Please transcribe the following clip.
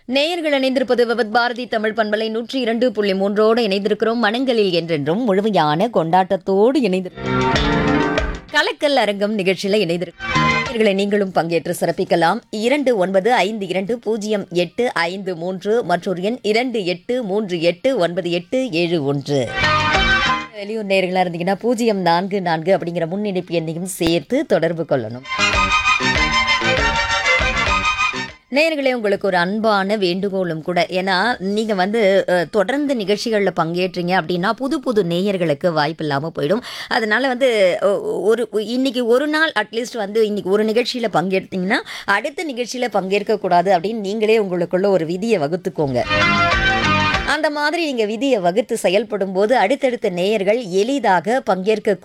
நேயர்கள் இணைந்திருப்பது விபத் பாரதி தமிழ் பண்பலை நூற்றி இரண்டு புள்ளி மூன்றோடு இணைந்திருக்கிறோம் மனங்களில் என்றென்றும் முழுமையான கொண்டாட்டத்தோடு இணைந்திருக்கிறோம் கலக்கல் அரங்கம் நிகழ்ச்சியில இணைந்திருக்கிறோம் நேயர்களை நீங்களும் பங்கேற்று சிறப்பிக்கலாம் இரண்டு ஒன்பது ஐந்து இரண்டு பூஜ்ஜியம் எட்டு ஐந்து மூன்று மற்றொரு எண் இரண்டு எட்டு மூன்று எட்டு ஒன்பது எட்டு ஏழு ஒன்று வெளியூர் நேர்களாக இருந்தீங்கன்னா பூஜ்ஜியம் நான்கு நான்கு அப்படிங்கிற முன்னிணைப்பு எண்ணையும் சேர்த்து தொடர்பு கொள்ளணும் நேயர்களே உங்களுக்கு ஒரு அன்பான வேண்டுகோளும் கூட ஏன்னா நீங்கள் வந்து அஹ், தொடர்ந்து நிகழ்ச்சிகளில் பங்கேற்றீங்க அப்படின்னா புது புது நேயர்களுக்கு வாய்ப்பு இல்லாமல் போயிடும் அதனால வந்து ஒ- ஒரு இன்னைக்கு ஒரு நாள் அட்லீஸ்ட் வந்து இன்னைக்கு ஒரு நிகழ்ச்சியில் பங்கேற்றீங்கன்னா அடுத்த நிகழ்ச்சியில் பங்கேற்கக்கூடாது அப்படின்னு நீங்களே உங்களுக்குள்ள ஒரு விதியை வகுத்துக்கோங்க அந்த மாதிரி நீங்கள் விதியை வகுத்து செயல்படும் போது அடுத்தடுத்த நேயர்கள் எளிதாக பங்கேற்க